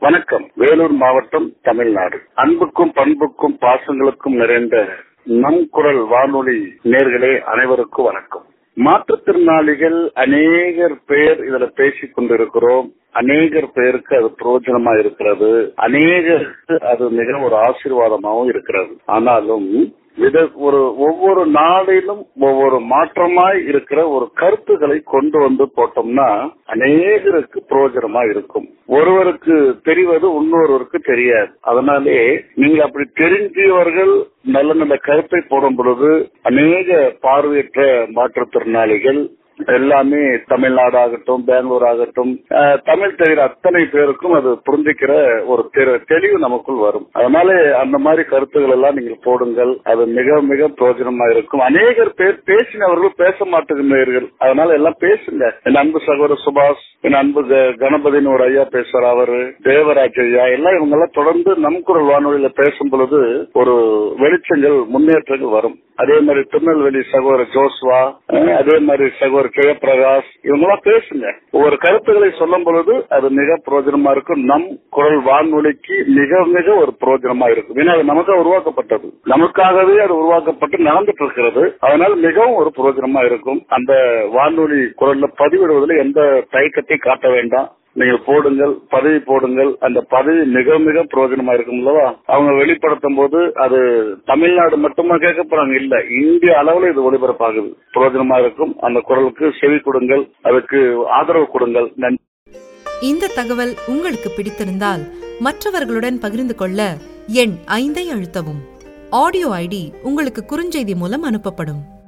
வணக்கம் வேலூர் மாவட்டம் தமிழ்நாடு அன்புக்கும் பண்புக்கும் பாசங்களுக்கும் நிறைந்த நம் குரல் வானொலி நேர்களே அனைவருக்கும் வணக்கம் மாற்றுத்திறனாளிகள் அநேகர் பேர் இதுல பேசிக் கொண்டிருக்கிறோம் அநேகர் பேருக்கு அது பிரயோஜனமா இருக்கிறது அநேகருக்கு அது மிக ஒரு ஆசீர்வாதமாகவும் இருக்கிறது ஆனாலும் இது ஒரு ஒவ்வொரு நாளிலும் ஒவ்வொரு மாற்றமாய் இருக்கிற ஒரு கருத்துக்களை கொண்டு வந்து போட்டோம்னா அநேகருக்கு பிரயோஜனமா இருக்கும் ஒருவருக்கு தெரிவது இன்னொருவருக்கு தெரியாது அதனாலே நீங்க அப்படி தெரிஞ்சவர்கள் நல்ல நல்ல கருத்தை போடும் பொழுது அநேக பார்வையற்ற மாற்றுத்திறனாளிகள் எல்லாமே தமிழ்நாடு ஆகட்டும் பெங்களூர் ஆகட்டும் தமிழ் தெரிகிற அத்தனை பேருக்கும் அது புரிஞ்சுக்கிற ஒரு தெளிவு நமக்குள் வரும் அதனால அந்த மாதிரி கருத்துக்கள் எல்லாம் நீங்கள் போடுங்கள் அது மிக மிக பிரயோஜனமா இருக்கும் அநேகர் பேர் பேசினவர்கள் பேச மாட்டேங்கிறீர்கள் அதனால எல்லாம் பேசுங்க என் அன்பு சகோதரர் சுபாஷ் என் அன்பு கணபதினு ஒரு ஐயா பேசுற அவரு தேவராஜ் ஐயா எல்லாம் இவங்க எல்லாம் தொடர்ந்து நம் குரல் வானொலியில பேசும் பொழுது ஒரு வெளிச்சங்கள் முன்னேற்றங்கள் வரும் அதே மாதிரி திருநெல்வேலி சகோதரர் ஜோஸ்வா அதே மாதிரி சகோதரர் ஜெயபிரகாஷ் இவங்கெல்லாம் பேசுங்க ஒவ்வொரு கருத்துக்களை சொல்லும் பொழுது அது மிக பிரயோஜனமா இருக்கும் நம் குரல் வானொலிக்கு மிக மிக ஒரு பிரயோஜனமா இருக்கும் ஏன்னா அது நமக்காக உருவாக்கப்பட்டது நமக்காகவே அது உருவாக்கப்பட்டு நடந்துட்டு இருக்கிறது அதனால மிகவும் ஒரு பிரயோஜனமா இருக்கும் அந்த வானொலி குரல்ல பதிவிடுவதில் எந்த தயக்கத்தை காட்ட வேண்டாம் நீங்க போடுங்கள் பதவி போடுங்கள் அந்த பதவி மிக மிக பிரயோஜனமா இருக்கும் அல்லவா அவங்க வெளிப்படுத்தும் போது அது தமிழ்நாடு மட்டுமா கேட்க போறாங்க இல்ல இந்திய அளவுல இது ஒளிபரப்பாகுது பிரயோஜனமா இருக்கும் அந்த குரலுக்கு செவி கொடுங்கள் அதுக்கு ஆதரவு கொடுங்கள் நன்றி இந்த தகவல் உங்களுக்கு பிடித்திருந்தால் மற்றவர்களுடன் பகிர்ந்து கொள்ள எண் ஐந்தை அழுத்தவும் ஆடியோ ஐடி உங்களுக்கு குறுஞ்செய்தி மூலம் அனுப்பப்படும்